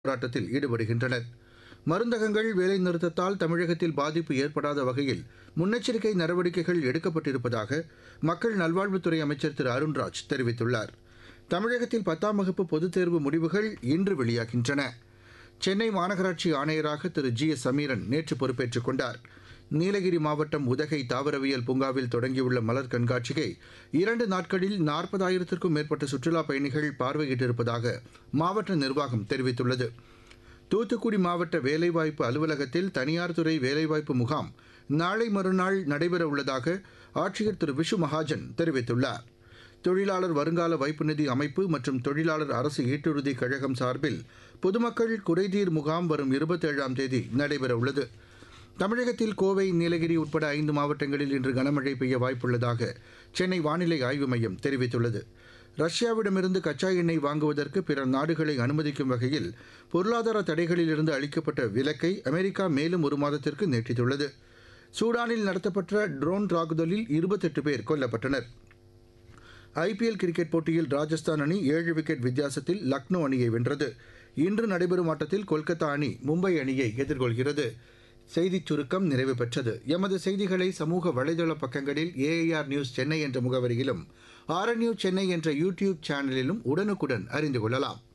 போராட்டத்தில் ஈடுபடுகின்றனர் மருந்தகங்கள் வேலைநிறுத்தத்தால் தமிழகத்தில் பாதிப்பு ஏற்படாத வகையில் முன்னெச்சரிக்கை நடவடிக்கைகள் எடுக்கப்பட்டிருப்பதாக மக்கள் நல்வாழ்வுத்துறை அமைச்சர் திரு அருண்ராஜ் தெரிவித்துள்ளார் தமிழகத்தில் பத்தாம் வகுப்பு பொதுத் தேர்வு முடிவுகள் இன்று வெளியாகின்றன சென்னை மாநகராட்சி ஆணையராக திரு ஜி எஸ் சமீரன் நேற்று பொறுப்பேற்றுக் கொண்டார் நீலகிரி மாவட்டம் உதகை தாவரவியல் பூங்காவில் தொடங்கியுள்ள மலர் கண்காட்சியை இரண்டு நாட்களில் நாற்பதாயிரத்திற்கும் மேற்பட்ட சுற்றுலாப் பயணிகள் பார்வையிட்டிருப்பதாக மாவட்ட நிர்வாகம் தெரிவித்துள்ளது தூத்துக்குடி மாவட்ட வேலைவாய்ப்பு அலுவலகத்தில் தனியார் துறை வேலைவாய்ப்பு முகாம் நாளை மறுநாள் நடைபெற உள்ளதாக ஆட்சியர் திரு விஷு மகாஜன் தெரிவித்துள்ளார் தொழிலாளர் வருங்கால வைப்பு நிதி அமைப்பு மற்றும் தொழிலாளர் அரசு ஈட்டுறுதி கழகம் சார்பில் பொதுமக்கள் குறைதீர் முகாம் வரும் இருபத்தேழாம் தேதி நடைபெற உள்ளது தமிழகத்தில் கோவை நீலகிரி உட்பட ஐந்து மாவட்டங்களில் இன்று கனமழை பெய்ய வாய்ப்புள்ளதாக சென்னை வானிலை ஆய்வு மையம் தெரிவித்துள்ளது ரஷ்யாவிடமிருந்து கச்சா எண்ணெய் வாங்குவதற்கு பிற நாடுகளை அனுமதிக்கும் வகையில் பொருளாதார தடைகளிலிருந்து அளிக்கப்பட்ட விலக்கை அமெரிக்கா மேலும் ஒரு மாதத்திற்கு நீட்டித்துள்ளது சூடானில் நடத்தப்பட்ட ட்ரோன் தாக்குதலில் இருபத்தெட்டு பேர் கொல்லப்பட்டனர் ஐபிஎல் கிரிக்கெட் போட்டியில் ராஜஸ்தான் அணி ஏழு விக்கெட் வித்தியாசத்தில் லக்னோ அணியை வென்றது இன்று நடைபெறும் ஆட்டத்தில் கொல்கத்தா அணி மும்பை அணியை எதிர்கொள்கிறது செய்திச் சுருக்கம் நிறைவு பெற்றது எமது செய்திகளை சமூக வலைதள பக்கங்களில் ஏஐஆர் நியூஸ் சென்னை என்ற முகவரியிலும் ஆர்என்யூ சென்னை என்ற யூடியூப் சேனலிலும் உடனுக்குடன் அறிந்து கொள்ளலாம்